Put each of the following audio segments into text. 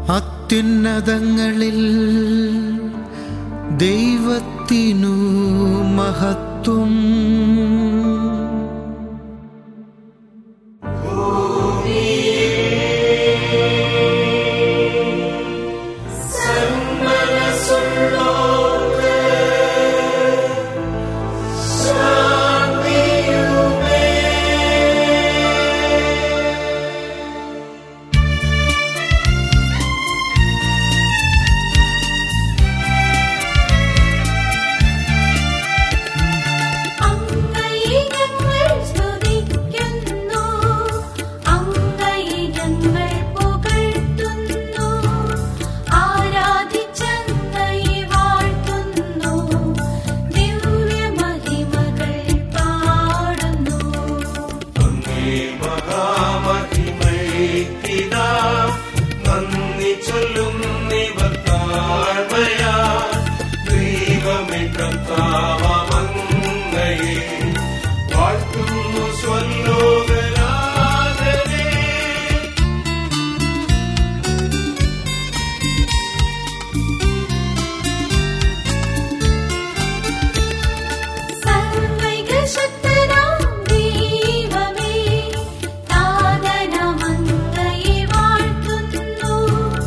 അത്യുന്നതങ്ങളിൽ ദൈവത്തിനു മഹത്വം അങ്ങയെ ഞങ്ങൾ സ്തുതിക്കുന്നു അങ്ങയെ ഞങ്ങൾ പുകഴ്ത്തുന്നു ആരാധിച്ചങ്ങയെ വാഴ്ത്തുന്നു ദിവ്യമഹിമകൾ പാടുന്നു അങ്ങേ മഹാമഹിമൈക്കിതാ നന്ദി ചൊല്ലും നിവത്താഴ്മയാ ദൈവമേ കർത്താവമങ്ങയെ വാഴ്ത്തുന്നു സ്വല്ലോകനാഥനെ സർവൈകശക്തനാം ദൈവമേ താതനമങ്ങയെ വാഴ്ത്തുന്നു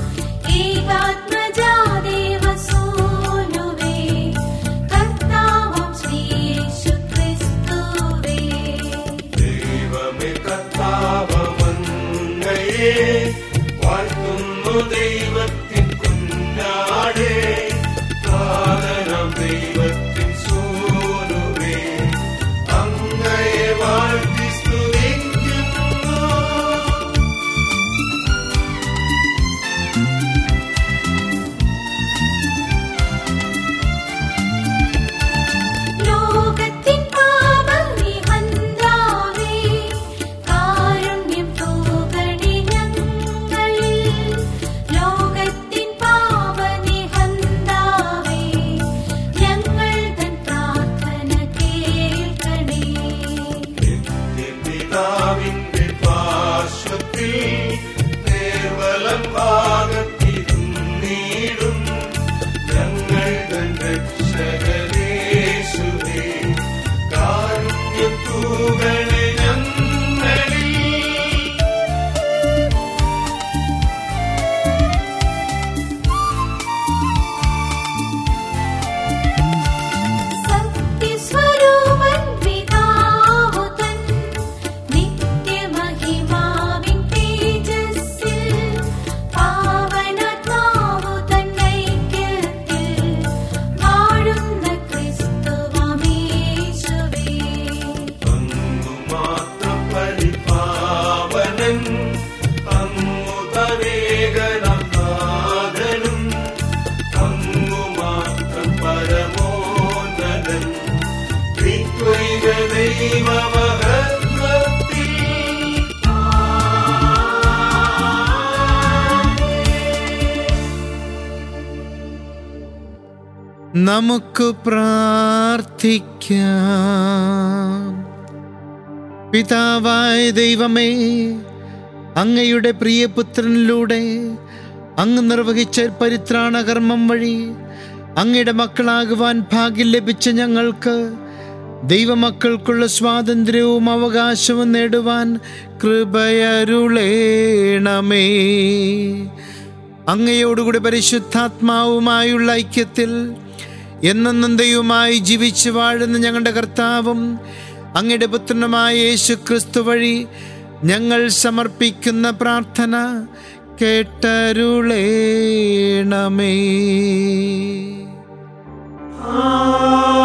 ഏകാത്മജാദേവസൂനുവേ കർത്താവാം ശ്രീയേശു ക്രിസ്തുവേ ദൈവമേ കർത്താവമങ്ങയെ വാഴ്ത്തുന്നു ദൈവത്തിൻ കുഞ്ഞാടേ താതനം ദൈവത്തിൻ സൂനുവേ അങ്ങയെ വാഴ്ത്തി സ്തുതിക്കുന്നു ലോകത്തിൻ പാപനിഹന്താവേ കാരുണ്യം തൂകണി ഞങ്ങളിൽ ലോകത്തിൻ പാപനിഹന്താവേ ഞങ്ങൾ തൻ പ്രാർത്ഥന കേൾക്കണേ പിതാവിന്റെ പാർശ്വത്തിൽ നേർവലം ഭാഗത്തിരുന്നീടും ഞങ്ങൾ തൻ രക്ഷകരേശുവേ കാരുണ്യം തൂകളെ ഞങ്ങളിൽ സത്യസ്വരൂപൻ പിതാവു തൻ നിത്യമഹിമാവിൻ തേജസ്സിൽ പാവനാത്മാവു തൻ ഐക്യത്തിൽ വാഴുന്ന ക്രിസ്തുവാമേശുവേ അങ്ങു മാത്രം പരിപാവനൻ അങ്ങു തരേകനം നാഥനും അങ്ങു മാത്രം പരമോന്നതൻ ത്രിത്വൈക ദൈവമഹത്വത്തിൽ നമുക്ക് പ്രാർത്ഥിക്കാം പിതാവായ ദൈവമേ അങ്ങയുടെ പ്രിയപുത്രനിലൂടെ അങ്ങ് നിർവഹിച്ച പരിത്രാണകർമ്മം വഴി അങ്ങയുടെ മക്കളാകുവാൻ ഭാഗ്യം ലഭിച്ച ഞങ്ങൾക്ക് ദൈവമക്കൾക്കുള്ള സ്വാതന്ത്ര്യവും അവകാശവും നേടുവാൻ കൃപയരുളേണമേ അങ്ങയോടുകൂടി പരിശുദ്ധാത്മാവുമായുള്ള ഐക്യത്തിൽ എന്നെന്നും ദൈവമായി ജീവിച്ചു വാഴുന്ന ഞങ്ങളുടെ കർത്താവും അങ്ങയുടെ പുത്രനുമായ യേശു ക്രിസ്തു വഴി ഞങ്ങൾ സമർപ്പിക്കുന്ന പ്രാർത്ഥന കേട്ടരുളേണമേ ആ